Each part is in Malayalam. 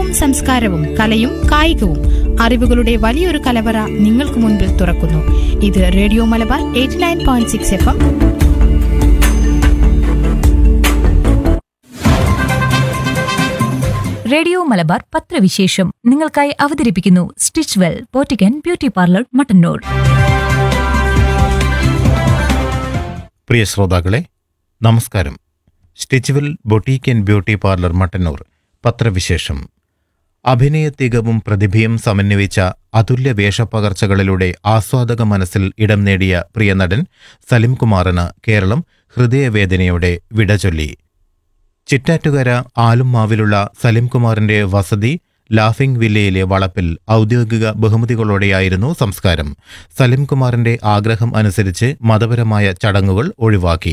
അറിവും സംസ്കാരവും കലയും കായികവും അറിവുകളുടെ വലിയൊരു കലവറ നിങ്ങൾക്ക് മുൻപിൽ തുറക്കുന്നു ഇത് radio Malabar eighty nine point six F M radio Malabar പത്രവിശേഷം നിങ്ങൾക്കായി അവതരിപ്പിക്കുന്നു സ്റ്റിച്ച് വെൽ പോറ്റിക്കൻ ബ്യൂട്ടി പാർലർ മട്ടന്നൂർ പ്രിയ ശ്രോതാക്കളെ നമസ്കാരം stitchwell boutique and beauty parlour Mattannur പത്രവിശേഷം അഭിനയ തികവും പ്രതിഭയും സമന്വയിച്ച അതുല്യ വേഷപ്പകർച്ചകളിലൂടെ ആസ്വാദക മനസ്സിൽ ഇടം നേടിയ പ്രിയ നടൻ സലിം കുമാറിന് കേരളം ഹൃദയവേദനയോടെ വിട ചൊല്ലി ചിറ്റാറ്റുകര ആലുംമാവിലുള്ള സലിംകുമാറിന്റെ വസതി ലാഫിംഗ് വില്ലയിലെ വളപ്പിൽ ഔദ്യോഗിക ബഹുമതികളോടെയായിരുന്നു സംസ്കാരം സലിംകുമാറിന്റെ ആഗ്രഹം അനുസരിച്ച് മതപരമായ ചടങ്ങുകൾ ഒഴിവാക്കി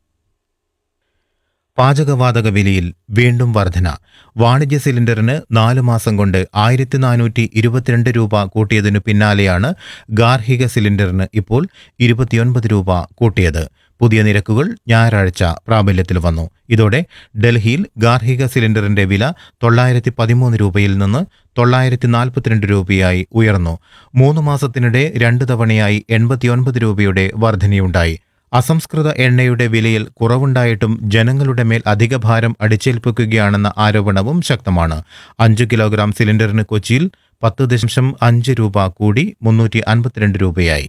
പാചകവാതക വിലയിൽ വീണ്ടും വർധന വാണിജ്യ സിലിണ്ടറിന് നാലു മാസം കൊണ്ട് ആയിരത്തി നാനൂറ്റി ഇരുപത്തിരണ്ട് രൂപ കൂട്ടിയതിനു പിന്നാലെയാണ് ഗാർഹിക സിലിണ്ടറിന് ഇപ്പോൾ ഇരുപത്തിയൊൻപത് രൂപ കൂട്ടിയത് പുതിയ നിരക്കുകൾ ഞായറാഴ്ച പ്രാബല്യത്തിൽ വന്നു ഇതോടെ ഡൽഹിയിൽ ഗാർഹിക സിലിണ്ടറിന്റെ വില തൊള്ളായിരത്തി പതിമൂന്ന് രൂപയിൽ നിന്ന് തൊള്ളായിരത്തി നാൽപ്പത്തിരണ്ട് രൂപയായി ഉയർന്നു മൂന്ന് മാസത്തിനിടെ രണ്ട് തവണയായി എൺപത്തിയൊൻപത് രൂപയുടെ വർധനയുണ്ടായി അസംസ്കൃത എണ്ണയുടെ വിലയിൽ കുറവുണ്ടായിട്ടും ജനങ്ങളുടെ മേൽ അധിക ഭാരം അടിച്ചേൽപ്പിക്കുകയാണെന്ന ആരോപണവും ശക്തമാണ് അഞ്ചു കിലോഗ്രാം സിലിണ്ടറിന് കൊച്ചിയിൽ പത്ത് ദശാംശം അഞ്ച് രൂപ കൂടി മുന്നൂറ്റി അൻപത്തിരണ്ട് രൂപയായി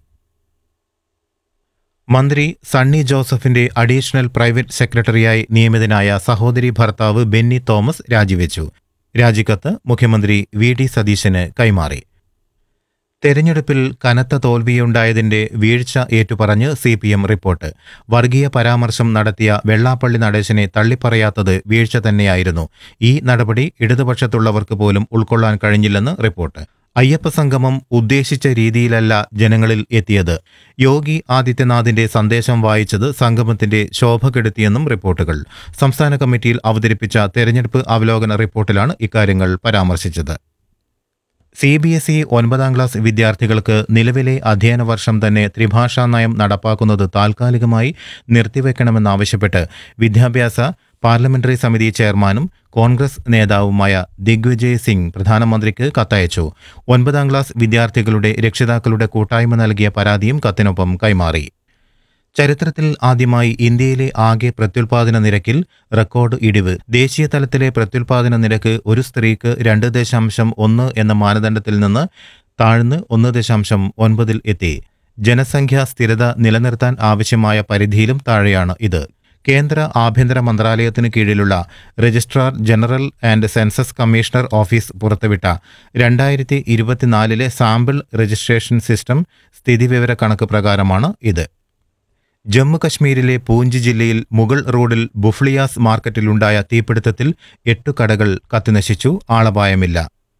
മന്ത്രി സണ്ണി ജോസഫിന്റെ അഡീഷണൽ പ്രൈവറ്റ് സെക്രട്ടറിയായി നിയമിതനായ സഹോദരി ഭർത്താവ് ബെന്നി തോമസ് രാജിവെച്ചു രാജിക്കത്ത് മുഖ്യമന്ത്രി വി ഡി സതീശന് കൈമാറി തെരഞ്ഞെടുപ്പിൽ കനത്ത തോൽവിയുണ്ടായതിന്റെ വീഴ്ച ഏറ്റുപറഞ്ഞ് സി പി എം റിപ്പോർട്ട് വർഗീയ പരാമർശം നടത്തിയ വെള്ളാപ്പള്ളി നടേശനെ തള്ളിപ്പറയാത്തത് വീഴ്ച തന്നെയായിരുന്നു ഈ നടപടി ഇടതുപക്ഷത്തുള്ളവർക്ക് പോലും ഉൾക്കൊള്ളാൻ കഴിഞ്ഞില്ലെന്ന് റിപ്പോർട്ട് അയ്യപ്പ സംഗമം ഉദ്ദേശിച്ച രീതിയിലല്ല ജനങ്ങളിൽ എത്തിയത് യോഗി ആദിത്യനാഥിന്റെ സന്ദേശം വായിച്ചത് സംഗമത്തിന്റെ ശോഭ കെടുത്തിയെന്നും റിപ്പോർട്ടുകൾ സംസ്ഥാന കമ്മിറ്റിയിൽ അവതരിപ്പിച്ച തെരഞ്ഞെടുപ്പ് അവലോകന റിപ്പോർട്ടിലാണ് ഇക്കാര്യങ്ങൾ പരാമർശിച്ചത് സി ബി എസ് ഇ ഒൻപതാം ക്ലാസ് വിദ്യാർത്ഥികൾക്ക് നിലവിലെ അധ്യയന വർഷം തന്നെ ത്രിഭാഷാ നയം നടപ്പാക്കുന്നത് താൽക്കാലികമായി നിർത്തിവെക്കണമെന്നാവശ്യപ്പെട്ട് വിദ്യാഭ്യാസ പാർലമെന്ററി സമിതി ചെയർമാനും കോൺഗ്രസ് നേതാവുമായ ദിഗ്വിജയ് സിംഗ് പ്രധാനമന്ത്രിക്ക് കത്തയച്ചു ഒൻപതാം ക്ലാസ് വിദ്യാർത്ഥികളുടെ രക്ഷിതാക്കളുടെ കൂട്ടായ്മ നൽകിയ പരാതിയും കത്തിനൊപ്പം കൈമാറി ചരിത്രത്തിൽ ആദ്യമായി ഇന്ത്യയിലെ ആകെ പ്രത്യുൽപാദന നിരക്കിൽ റെക്കോർഡ് ഇടിവ് ദേശീയ തലത്തിലെ പ്രത്യുൽപാദന നിരക്ക് ഒരു സ്ത്രീക്ക് രണ്ട് ദശാംശം ഒന്ന് എന്ന മാനദണ്ഡത്തിൽ നിന്ന് താഴ്ന്ന് ഒന്ന് ദശാംശം ഒൻപതിൽ എത്തി ജനസംഖ്യാ സ്ഥിരത നിലനിർത്താൻ ആവശ്യമായ പരിധിയിലും താഴെയാണ് ഇത് കേന്ദ്ര ആഭ്യന്തര മന്ത്രാലയത്തിന് കീഴിലുള്ള registrar general and census commissioner office പുറത്തുവിട്ട രണ്ടായിരത്തി ഇരുപത്തിനാലിലെ സാമ്പിൾ രജിസ്ട്രേഷൻ സിസ്റ്റം സ്ഥിതിവിവര കണക്ക് പ്രകാരമാണ് ഇത് ജമ്മു കശ്മീരിലെ പൂഞ്ച് ജില്ലയിൽ മുഗൾ റോഡിൽ ബുഫ്ലിയാസ് മാർക്കറ്റിലുണ്ടായ തീപിടുത്തത്തിൽ എട്ടു കടകൾ കത്തിനശിച്ചു ആളപായമില്ല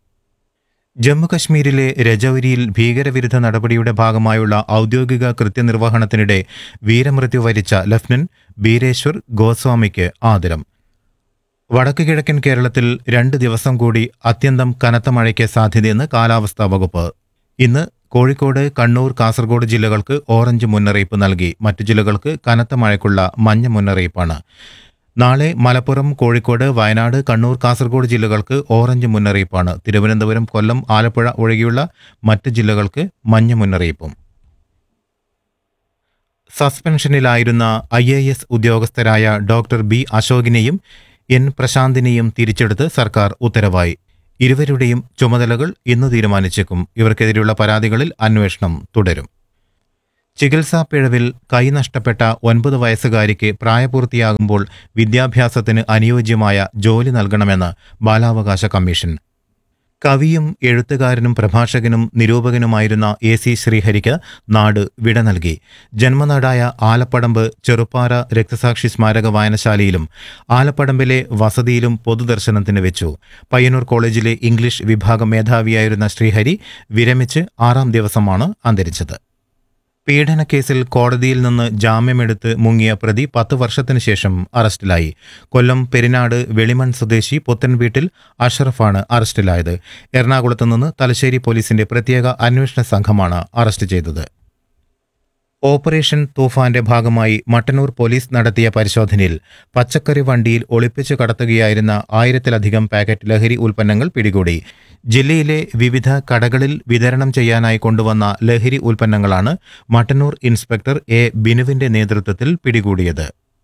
ജമ്മു കശ്മീരിലെ രജൌരിയിൽ ഭീകരവിരുദ്ധ നടപടിയുടെ ഭാഗമായുള്ള ഔദ്യോഗിക കൃത്യനിർവഹണത്തിനിടെ വീരമൃത്യു വരിച്ച ലഫ്റ്റനന്റ് ബീരേശ്വർ ഗോസ്വാമിക്ക് ആദരം വടക്ക് കിഴക്കൻ കേരളത്തിൽ രണ്ട് ദിവസം കൂടി അത്യന്തം കനത്ത മഴയ്ക്ക് സാധ്യതയെന്ന് കാലാവസ്ഥാ വകുപ്പ് ഇന്ന് കോഴിക്കോട് കണ്ണൂർ കാസർഗോഡ് ജില്ലകൾക്ക് ഓറഞ്ച് മുന്നറിയിപ്പ് നൽകി മറ്റു ജില്ലകൾക്ക് കനത്ത മഴയ്ക്കുള്ള മഞ്ഞ മുന്നറിയിപ്പാണ് നാളെ മലപ്പുറം കോഴിക്കോട് വയനാട് കണ്ണൂർ കാസർഗോഡ് ജില്ലകൾക്ക് ഓറഞ്ച് മുന്നറിയിപ്പാണ് തിരുവനന്തപുരം കൊല്ലം ആലപ്പുഴ ഒഴികെയുള്ള മറ്റ് ജില്ലകൾക്ക് മഞ്ഞ മുന്നറിയിപ്പും സസ്പെൻഷനിലായിരുന്ന ഐ എ എസ് ഉദ്യോഗസ്ഥരായ ഡോക്ടർ ബി അശോകിനെയും എൻ പ്രശാന്തിനെയും തിരിച്ചെടുത്ത് സർക്കാർ ഉത്തരവായി ഇരുവരുടെയും ചുമതലകൾ ഇന്ന് തീരുമാനിച്ചേക്കും ഇവർക്കെതിരെയുള്ള പരാതികളിൽ അന്വേഷണം തുടരും ചികിത്സാ പിഴവിൽ കൈ നഷ്ടപ്പെട്ട ഒൻപത് വയസ്സുകാരിക്ക് പ്രായപൂർത്തിയാകുമ്പോൾ വിദ്യാഭ്യാസത്തിന് അനുയോജ്യമായ ജോലി നൽകണമെന്ന് ബാലാവകാശ കമ്മീഷൻ കവിയും എഴുത്തുകാരനും പ്രഭാഷകനും നിരൂപകനുമായിരുന്ന എ സി ശ്രീഹരിക്ക് നാട് വിട നൽകി ജന്മനാടായ ആലപ്പടമ്പ് ചെറുപ്പാറ രക്തസാക്ഷി സ്മാരക വായനശാലയിലും ആലപ്പടമ്പിലെ വസതിയിലും പൊതുദർശനത്തിന് വെച്ചു പയ്യന്നൂർ കോളേജിലെ ഇംഗ്ലീഷ് വിഭാഗം മേധാവിയായിരുന്ന ശ്രീഹരി വിരമിച്ച് ആറാം ദിവസമാണ് അന്തരിച്ചത് പീഡനക്കേസിൽ കോടതിയിൽ നിന്ന് ജാമ്യമെടുത്ത് മുങ്ങിയ പ്രതി പത്ത് വർഷത്തിനു ശേഷം അറസ്റ്റിലായി കൊല്ലം പെരിനാട് വെളിമൺ സ്വദേശി പുത്തൻവീട്ടിൽ അഷറഫാണ് അറസ്റ്റിലായത് എറണാകുളത്ത് നിന്ന് തലശ്ശേരി പോലീസിന്റെ പ്രത്യേക അന്വേഷണ സംഘമാണ് അറസ്റ്റ് ചെയ്തത് ഓപ്പറേഷൻ തൂഫാന്റെ ഭാഗമായി മട്ടന്നൂർ പോലീസ് നടത്തിയ പരിശോധനയിൽ പച്ചക്കറി വണ്ടിയിൽ ഒളിപ്പിച്ചു കടത്തുകയായിരുന്ന ആയിരത്തിലധികം പാക്കറ്റ് ലഹരി ഉൽപ്പന്നങ്ങൾ പിടികൂടി ജില്ലയിലെ വിവിധ കടകളിൽ വിതരണം ചെയ്യാനായി കൊണ്ടുവന്ന ലഹരി ഉൽപ്പന്നങ്ങളാണ് മട്ടന്നൂർ ഇൻസ്പെക്ടർ എ ബിനുവിന്റെ നേതൃത്വത്തിൽ പിടികൂടിയത്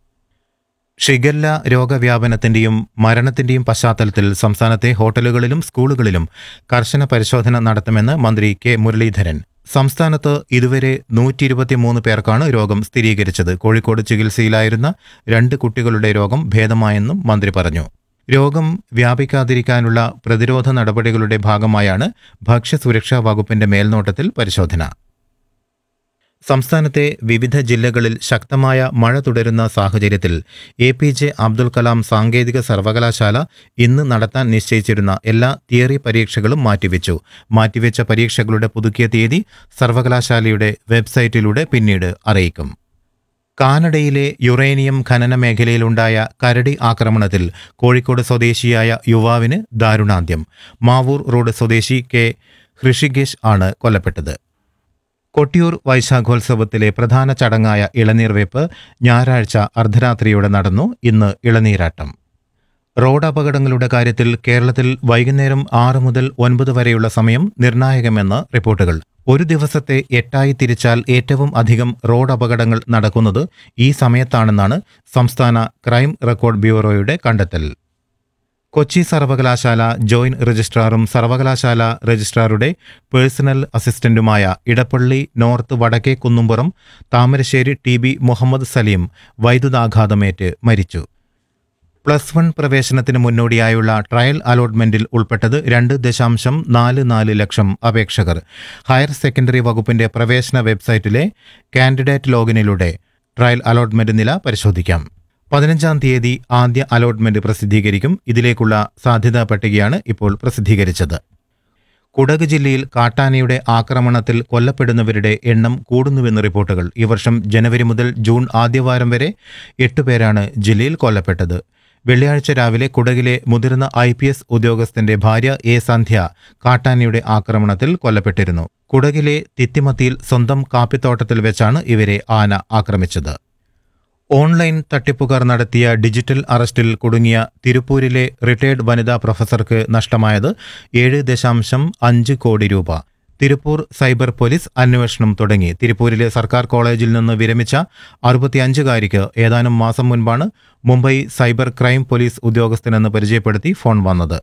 ഷിഗല്ല രോഗവ്യാപനത്തിന്റെയും മരണത്തിന്റെയും പശ്ചാത്തലത്തിൽ സംസ്ഥാനത്തെ ഹോട്ടലുകളിലും സ്കൂളുകളിലും കർശന പരിശോധന നടത്തുമെന്ന് മന്ത്രി കെ മുരളീധരൻ സംസ്ഥാനത്ത് ഇതുവരെ നൂറ്റി ഇരുപത്തിമൂന്ന് പേർക്കാണ് രോഗം സ്ഥിരീകരിച്ചത് കോഴിക്കോട് ചികിത്സയിലായിരുന്ന രണ്ട് കുട്ടികളുടെ രോഗം ഭേദമായെന്നും മന്ത്രി പറഞ്ഞു രോഗം വ്യാപിക്കാതിരിക്കാനുള്ള പ്രതിരോധ നടപടികളുടെ ഭാഗമായാണ് ഭക്ഷ്യസുരക്ഷാ വകുപ്പിന്റെ മേൽനോട്ടത്തിൽ പരിശോധന സംസ്ഥാനത്തെ വിവിധ ജില്ലകളിൽ ശക്തമായ മഴ തുടരുന്ന സാഹചര്യത്തിൽ A P J Abdul Kalam സാങ്കേതിക സർവകലാശാല ഇന്ന് നടത്താൻ നിശ്ചയിച്ചിരുന്ന എല്ലാ തിയറി പരീക്ഷകളും മാറ്റിവെച്ചു മാറ്റിവെച്ച പരീക്ഷകളുടെ പുതുക്കിയ തീയതി സർവകലാശാലയുടെ വെബ്സൈറ്റിലൂടെ പിന്നീട് അറിയിക്കും കാനഡയിലെ യുറേനിയം ഖനന മേഖലയിലുണ്ടായ കരടി ആക്രമണത്തിൽ കോഴിക്കോട് സ്വദേശിയായ യുവാവിന് ദാരുണാന്ത്യം മാവൂർ റോഡ് സ്വദേശി കെ ഹൃഷികേശ് ആണ് കൊല്ലപ്പെട്ടത് കൊട്ടിയൂർ വൈശാഖോത്സവത്തിലെ പ്രധാന ചടങ്ങായ ഇളനീർവെപ്പ് ഞായറാഴ്ച അർദ്ധരാത്രിയോടെ നടന്നു ഇന്ന് ഇളനീരാട്ടം റോഡ് അപകടങ്ങളുടെ കാര്യത്തിൽ കേരളത്തിൽ വൈകുന്നേരം ആറ് മുതൽ ഒൻപത് വരെയുള്ള സമയം നിർണായകമെന്ന് റിപ്പോർട്ടുകൾ ഒരു ദിവസത്തെ എട്ടായി തിരിച്ചാൽ ഏറ്റവും അധികം റോഡ് അപകടങ്ങൾ നടക്കുന്നത് ഈ സമയത്താണെന്നാണ് സംസ്ഥാന ക്രൈം റെക്കോർഡ് ബ്യൂറോയുടെ കണ്ടെത്തൽ കൊച്ചി സർവകലാശാല ജോയിന്റ് രജിസ്ട്രാറും സർവകലാശാല രജിസ്ട്രാറുടെ പേഴ്സണൽ അസിസ്റ്റന്റുമായ ഇടപ്പള്ളി നോർത്ത് വടക്കേ കുന്നുംപുറം താമരശ്ശേരി ടി ബി മുഹമ്മദ് സലീം വൈദ്യുതാഘാതമേറ്റ് മരിച്ചു പ്ലസ് വൺ പ്രവേശനത്തിന് മുന്നോടിയായുള്ള ട്രയൽ അലോട്ട്മെന്റിൽ ഉൾപ്പെട്ടത് രണ്ട് ദശാംശം നാല് നാല് ലക്ഷം അപേക്ഷകർ ഹയർ സെക്കൻഡറി വകുപ്പിന്റെ പ്രവേശന വെബ്സൈറ്റിലെ കാൻഡിഡേറ്റ് ലോഗിനിലൂടെ ട്രയൽ അലോട്ട്മെന്റ് നില പരിശോധിക്കാം പതിനഞ്ചാം തീയതി ആദ്യ അലോട്ട്മെന്റ് പ്രസിദ്ധീകരിക്കും ഇതിലേക്കുള്ള സാധ്യതാ പട്ടികയാണ് ഇപ്പോൾ പ്രസിദ്ധീകരിച്ചത് കുടക് ജില്ലയിൽ കാട്ടാനയുടെ ആക്രമണത്തിൽ കൊല്ലപ്പെടുന്നവരുടെ എണ്ണം കൂടുന്നുവെന്ന് റിപ്പോർട്ടുകൾ ഈ വർഷം ജനുവരി മുതൽ ജൂൺ ആദ്യവാരം വരെ എട്ടുപേരാണ് ജില്ലയിൽ കൊല്ലപ്പെട്ടത് വെള്ളിയാഴ്ച രാവിലെ കുടകിലെ മുതിർന്ന ഐ പി എസ് ഉദ്യോഗസ്ഥന്റെ ഭാര്യ എ സന്ധ്യ കാട്ടാനയുടെ ആക്രമണത്തിൽ കൊല്ലപ്പെട്ടിരുന്നു കുടകിലെ തിത്തിമത്തിയിൽ സ്വന്തം കാപ്പിത്തോട്ടത്തിൽ വെച്ചാണ് ഇവരെ ആന ആക്രമിച്ചത് ഓൺലൈൻ തട്ടിപ്പുകാർ നടത്തിയ ഡിജിറ്റൽ അറസ്റ്റിൽ കുടുങ്ങിയ തിരുപ്പൂരിലെ റിട്ടയർഡ് വനിതാ പ്രൊഫസർക്ക് നഷ്ടമായത് ഏഴ് ദശാംശം അഞ്ച് കോടി രൂപ തിരുപ്പൂർ സൈബർ പോലീസ് അന്വേഷണം തുടങ്ങി തിരുപ്പൂരിലെ സർക്കാർ കോളേജിൽ നിന്ന് വിരമിച്ച അറുപത്തിയഞ്ചുകാരിക്ക് ഏതാനും മാസം മുൻപാണ് മുംബൈ സൈബർ ക്രൈം പോലീസ് ഉദ്യോഗസ്ഥനെന്ന് പരിചയപ്പെടുത്തി ഫോൺ വന്നത്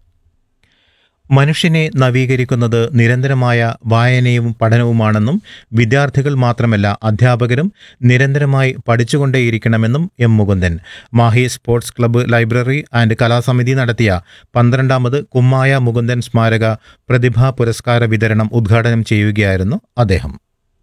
മനുഷ്യനെ നവീകരിക്കുന്നത് നിരന്തരമായ വായനയും പഠനവുമാണെന്നും വിദ്യാർത്ഥികൾ മാത്രമല്ല അധ്യാപകരും നിരന്തരമായി പഠിച്ചുകൊണ്ടേയിരിക്കണമെന്നും M Mukundan Mahe sports club library and കലാസമിതി നടത്തിയ പന്ത്രണ്ടാമത് കുമ്മായ മുകുന്ദൻ സ്മാരക പ്രതിഭാ പുരസ്കാര വിതരണം ഉദ്ഘാടനം ചെയ്യുകയായിരുന്നു അദ്ദേഹം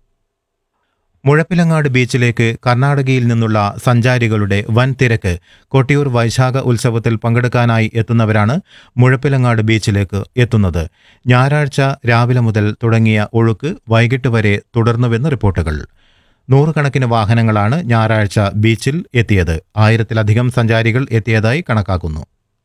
മുഴപ്പിലങ്ങാട് ബീച്ചിലേക്ക് കർണാടകയിൽ നിന്നുള്ള സഞ്ചാരികളുടെ വൻ തിരക്ക് കൊട്ടിയൂർ വൈശാഖ ഉത്സവത്തിൽ പങ്കെടുക്കാനായി എത്തുന്നവരാണ് മുഴപ്പിലങ്ങാട് ബീച്ചിലേക്ക് എത്തുന്നത് ഞായറാഴ്ച രാവിലെ മുതൽ തുടങ്ങിയ ഒഴുക്ക് വൈകിട്ട് വരെ തുടർന്നുവെന്ന് റിപ്പോർട്ടുകൾ നൂറുകണക്കിന് വാഹനങ്ങളാണ് ഞായറാഴ്ച ബീച്ചിൽ എത്തിയത് ആയിരത്തിലധികം സഞ്ചാരികൾ എത്തിയതായി കണക്കാക്കുന്നു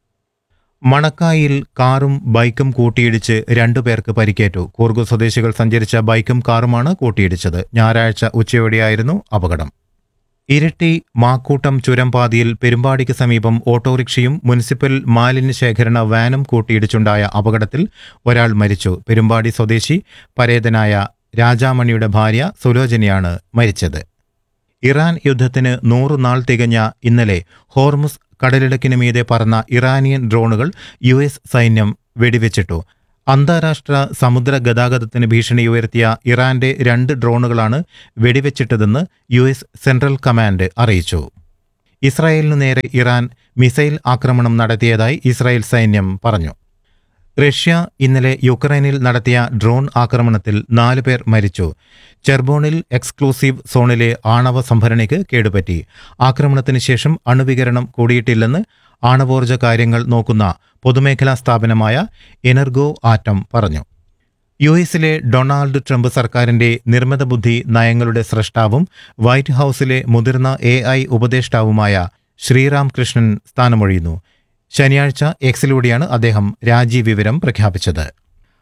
മണക്കായിൽ കാറും ബൈക്കും കൂട്ടിയിടിച്ച് രണ്ടുപേർക്ക് പരിക്കേറ്റു കൂർഗു സ്വദേശികൾ സഞ്ചരിച്ച ബൈക്കും കാറുമാണ് കൂട്ടിയിടിച്ചത് ഞായറാഴ്ച ഉച്ചയോടെയായിരുന്നു അപകടം ഇരിട്ടി മാക്കൂട്ടം ചുരംപാതിയിൽ പെരുമ്പാടിക്ക് സമീപം ഓട്ടോറിക്ഷയും മുനിസിപ്പൽ മാലിന്യ ശേഖരണ വാനും കൂട്ടിയിടിച്ചുണ്ടായ അപകടത്തിൽ ഒരാൾ മരിച്ചു പെരുമ്പാടി സ്വദേശി പരേതനായ രാജാമണിയുടെ ഭാര്യ സുലോചനയാണ് മരിച്ചത് ഇറാൻ യുദ്ധത്തിന് നൂറ് നാൾ തികഞ്ഞ ഇന്നലെ ഹോർമുസ് കടലിടുക്കിന് മീതെ പറന്ന ഇറാനിയൻ ഡ്രോണുകൾ യു എസ് സൈന്യം വെടിവെച്ചിട്ടു അന്താരാഷ്ട്ര സമുദ്ര ഗതാഗതത്തിന് ഭീഷണി ഉയർത്തിയ ഇറാന്റെ രണ്ട് ഡ്രോണുകളാണ് വെടിവെച്ചിട്ടതെന്ന് യു എസ് സെൻട്രൽ കമാൻഡ് അറിയിച്ചു ഇസ്രായേലിനു നേരെ ഇറാൻ മിസൈൽ ആക്രമണം നടത്തിയതായി ഇസ്രായേൽ സൈന്യം പറഞ്ഞു റഷ്യ ഇന്നലെ യുക്രൈനിൽ നടത്തിയ ഡ്രോൺ ആക്രമണത്തിൽ നാല് പേർ മരിച്ചു ചെർബോണിൽ എക്സ്ക്ലൂസീവ് സോണിലെ ആണവ സംഭരണിക്ക് കേടുപറ്റി ആക്രമണത്തിന് ശേഷം അണുവികരണം കൂടിയിട്ടില്ലെന്ന് ആണവോർജ കാര്യങ്ങൾ നോക്കുന്ന പൊതുമേഖലാ സ്ഥാപനമായ എനർഗോ ആറ്റം പറഞ്ഞു യു എസിലെ ഡൊണാൾഡ് ട്രംപ് സർക്കാരിന്റെ നിർമ്മിത ബുദ്ധി നയങ്ങളുടെ സ്രഷ്ടാവും വൈറ്റ് ഹൌസിലെ മുതിർന്ന എ ഐ ഉപദേഷ്ടാവുമായ ശ്രീറാം കൃഷ്ണൻ സ്ഥാനമൊഴിയുന്നു ശനിയാഴ്ച എക്സിലൂടെയാണ് അദ്ദേഹം രാജിവിവരം പ്രഖ്യാപിച്ചത്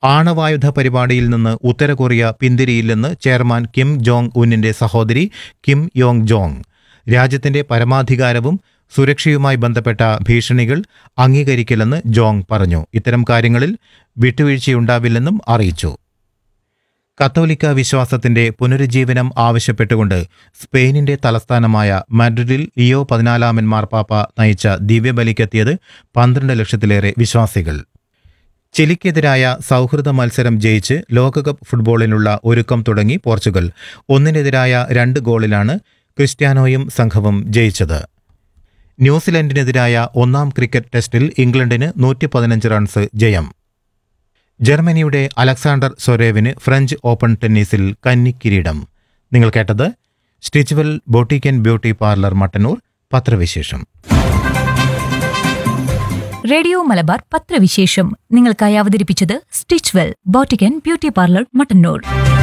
ആണവായുധ പരിപാടിയിൽ നിന്ന് ഉത്തര കൊറിയ പിന്തിരിയില്ലെന്ന് ചെയർമാൻ കിം ജോങ് ഉന്നിന്റെ സഹോദരി കിം യോങ് ജോങ് രാജ്യത്തിന്റെ പരമാധികാരവും സുരക്ഷയുമായി ബന്ധപ്പെട്ട ഭീഷണികൾ അംഗീകരിക്കില്ലെന്ന് ജോങ് പറഞ്ഞു ഇത്തരം കാര്യങ്ങളിൽ വിട്ടുവീഴ്ചയുണ്ടാവില്ലെന്നും അറിയിച്ചു കത്തോലിക്ക വിശ്വാസത്തിന്റെ പുനരുജ്ജീവനം ആവശ്യപ്പെട്ടുകൊണ്ട് സ്പെയിനിന്റെ തലസ്ഥാനമായ മാഡ്രിഡിൽ ലിയോ പതിനാലാമൻ മാർപ്പാപ്പ നയിച്ച ദിവ്യബലിക്കെത്തിയത് പന്ത്രണ്ട് ലക്ഷത്തിലേറെ വിശ്വാസികൾ ചിലിക്കെതിരായ സൗഹൃദ മത്സരം ജയിച്ച് ലോകകപ്പ് ഫുട്ബോളിനുള്ള ഒരുക്കം തുടങ്ങി പോർച്ചുഗൽ ഒന്നിനെതിരായ രണ്ട് ഗോളിലാണ് ക്രിസ്ത്യാനോയും സംഘവും ജയിച്ചത് ന്യൂസിലൻഡിനെതിരായ ഒന്നാം ക്രിക്കറ്റ് ടെസ്റ്റിൽ ഇംഗ്ലണ്ടിന് നൂറ്റി പതിനഞ്ച് റൺസ് ജയം ജർമ്മനിയുടെ അലക്സാണ്ടർ സൊരേവിന് ഫ്രഞ്ച് ഓപ്പൺ ടെന്നീസിൽ കന്നി കിരീടം നിങ്ങൾ കേട്ടത് stitchwell boutique and beauty parlour Mattannur പത്രവിശേഷം റേഡിയോ മലബാർ പത്രവിശേഷം നിങ്ങൾക്കായി അവതരിപ്പിച്ചത് stitch well boutique and beauty parlour Mattannur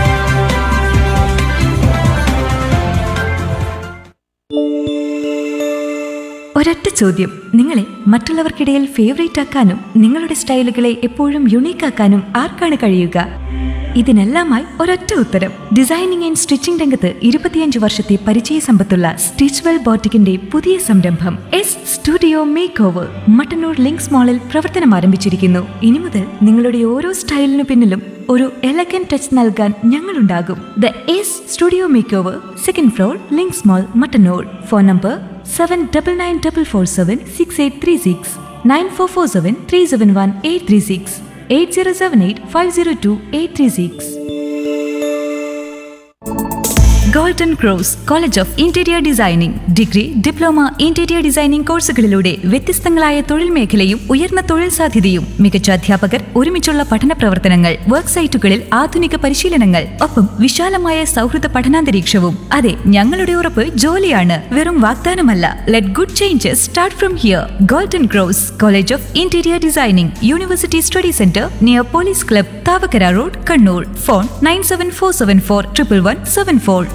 ഒരൊറ്റ ചോദ്യം നിങ്ങളെ മറ്റുള്ളവർക്കിടയിൽ ഫേവറേറ്റ് ആക്കാനും നിങ്ങളുടെ സ്റ്റൈലുകളെ എപ്പോഴും യുണീക്ക് ആക്കാനും ആർക്കാണ് കഴിയുക ഇതിനെല്ലാമായി ഒരൊറ്റ ഉത്തരം ഡിസൈനിങ് ആൻഡ് സ്റ്റിച്ചിംഗ് രംഗത്ത് ഇരുപത്തിയഞ്ച് വർഷത്തെ പരിചയ സമ്പത്തുള്ള സ്റ്റിച്ച്വെൽ ബോട്ടിക്കിന്റെ പുതിയ സംരംഭം S studio make over Mattannur links മാളിൽ പ്രവർത്തനം ആരംഭിച്ചിരിക്കുന്നു ഇനി മുതൽ നിങ്ങളുടെ ഓരോ സ്റ്റൈലിനു പിന്നിലും ഒരു എലഗൻ ടച്ച് നൽകാൻ ഞങ്ങളുണ്ടാകും the S studio make over second floor links mall Mattannur phone number seven double nine double four seven six eight three six nine four four seven three seven one eight three six eight zero seven eight five zero two eight three six golden cross college of interior designing degree diploma interior designing കോഴ്സുകളിലൂടെ വ്യത്യസ്തങ്ങളായ തൊഴിൽ മേഖലയും ഉയർന്ന തൊഴിൽ സാധ്യതയും മികച്ച അധ്യാപകർ ഒരുമിച്ചുള്ള പഠന പ്രവർത്തനങ്ങൾ വർക്ക് സൈറ്റുകളിൽ ആധുനിക പരിശീലനങ്ങൾ ഒപ്പം വിശാലമായ സൗഹൃദ പഠനാന്തരീക്ഷവും അതെ ഞങ്ങളുടെ ഉറപ്പ് ജോലിയാണ് വെറും വാഗ്ദാനമല്ല let good changes start from here golden cross college of interior designing university study centre near police club Thavakkara road Kannur phone nine seven four seven four triple one seven four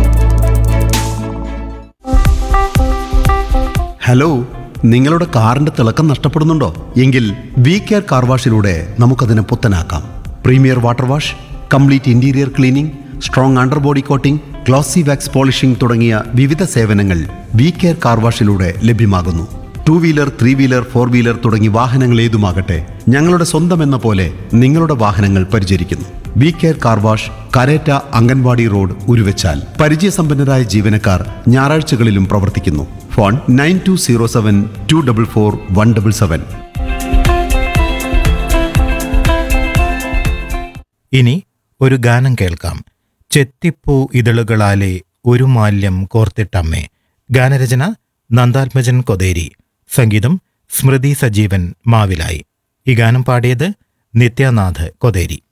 hello നിങ്ങളുടെ കാറിന്റെ തിളക്കം നഷ്ടപ്പെടുന്നുണ്ടോ എങ്കിൽ വി കെയർ കാർ വാഷിലൂടെ നമുക്കതിനെ പുത്തനാക്കാം premier water wash complete interior cleaning strong underbody coating glossy wax polishing തുടങ്ങിയ വിവിധ സേവനങ്ങൾ വി കെയർ കാർ വാഷിലൂടെ ലഭ്യമാകുന്നു two wheeler three wheeler four wheeler തുടങ്ങി വാഹനങ്ങൾ ഏതുമാകട്ടെ ഞങ്ങളുടെ സ്വന്തം എന്ന പോലെ നിങ്ങളുടെ വാഹനങ്ങൾ പരിചരിക്കുന്നു V care car wash Karetta anganwadi road Uruvachal പരിചയസമ്പന്നരായ ജീവനക്കാർ ഞായറാഴ്ചകളിലും പ്രവർത്തിക്കുന്നു phone nine two zero seven two double four one double seven ഇനി ഒരു ഗാനം കേൾക്കാം ചെത്തിപ്പൂ ഇതളുകളാലെ ഒരു മാല്യം കോർത്തിട്ടമ്മേ ഗാനരചന നന്ദാത്മജൻ കൊതേരി സംഗീതം സ്മൃതി സജീവൻ മാവിലായി ഈ ഗാനം പാടിയത് നിത്യാനാഥ് കൊതേരി